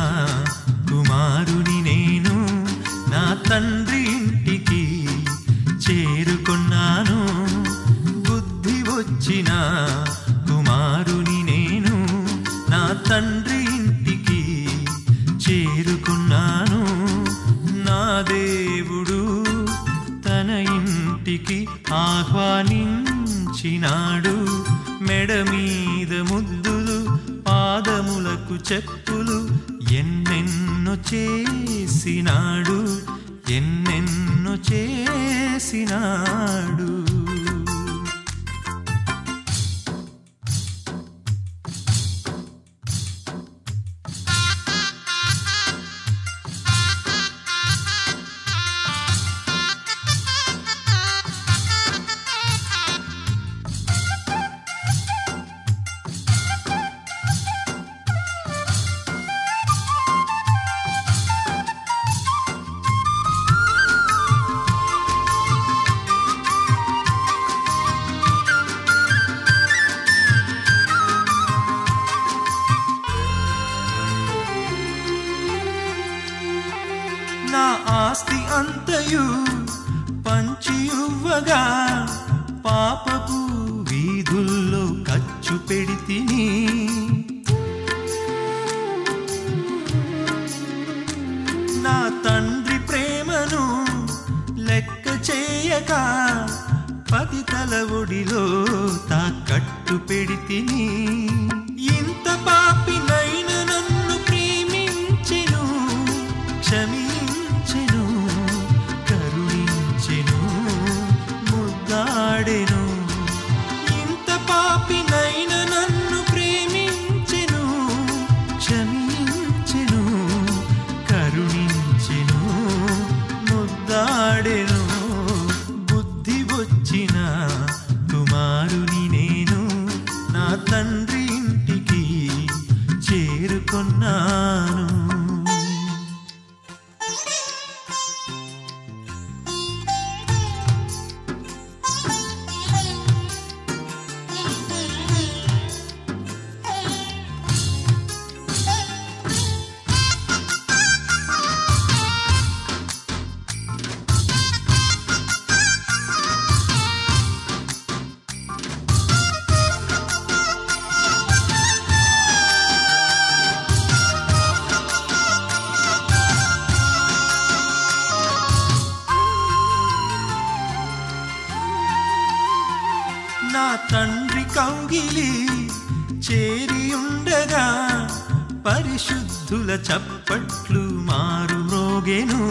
కుమారుని నేను నా తండ్రి ఇంటికి చేరుకున్నాను బుద్ధి వచ్చిన కుమారుని నేను నా తండ్రి ఇంటికి చేరుకున్నాను నా దేవుడు తన ఇంటికి ఆహ్వానించినాడు మెడ మీద ముద్దులు పాదములకు చెప్పులు ఎన్నెన్నో చేసినాడు ఎన్నెన్నో చేసినాడు నా ఆస్తి అంతయు పంచియువ్వగా పాపపు వీధుల్లో ఖర్చు పెడితిని నా తండ్రి ప్రేమను లెక్క చేయక పది తల ఒడిలో తాకట్టు పెడితిని ఇంత పాపినైన నన్ను ప్రేమించెను క్షమించెను కరుణించెను ముద్దాడెను ఇంత పాపినైన నన్ను ప్రేమించెను క్షమించెను కరుణించెను ముద్దాడెను బుద్ధి వచ్చిన కుమారుని నేను నా తండ్రి ఇంటికి చేరుకున్నాను నా తండ్రి కౌగిలి చేరియుండగా పరిశుద్ధుల చప్పట్లు మారు మ్రోగెను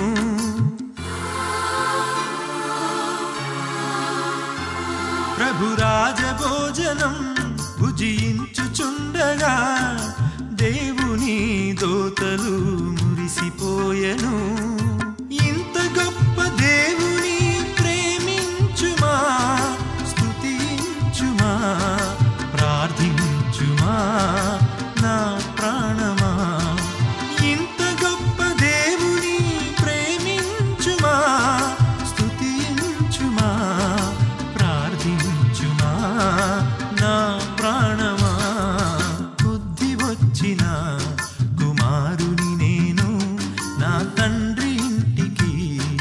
ప్రభు రాజభోజనం భుజించుచుండగా దేవుని దోతలు మురిసిపోయెను ఇంత గొప్ప దేవుని ప్రేమించుమా స్తుతించుమా ప్రార్థించుమా నా ప్రాణమా ఇంత గొప్ప దేవుని ప్రేమించుమా స్తుతించుమా ప్రార్థించుమా నా ప్రాణమా బుద్ధి వచ్చిన కుమారుని నేను నా తండ్రి ఇంటికి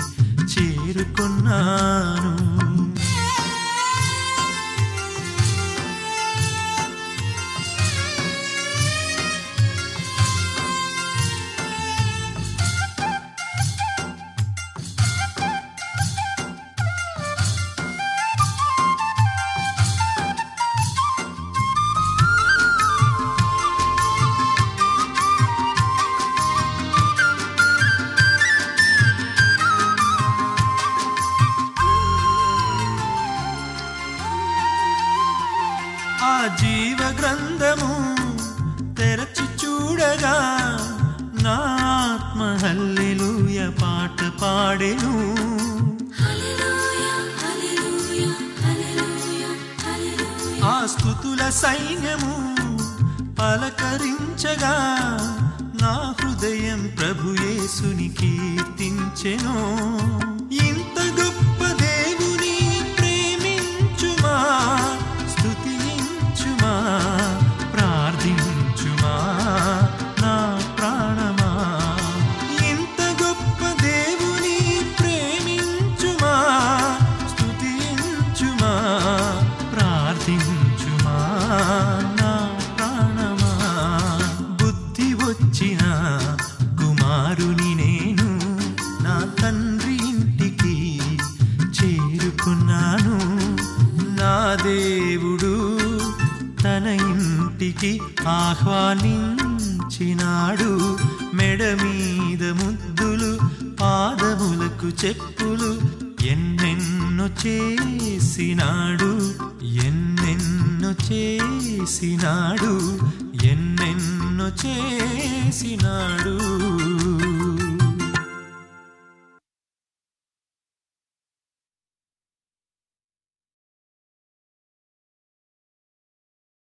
చేరుకున్నాను ఆ జీవ గ్రంథము తెరచి చూడగా నా ఆత్మ హల్లెలూయ పాట పాడెను ఆ స్థుతుల సైన్యము పలకరించగా నా హృదయం ప్రభు యేసుని కీర్తించెను ఇంత గొప్ప దేవుని ప్రేమించుమా స్తుతించుమా ప్రార్థించుమా నా ప్రాణమా ఇంటికి ఆహ్వానించినాడు మెడ మీద ముద్దులు పాదములకు చెప్పులు ఎన్నెన్నో చేసినాడు ఎన్నెన్నో చేసినాడు ఎన్నెన్నో చేసినాడు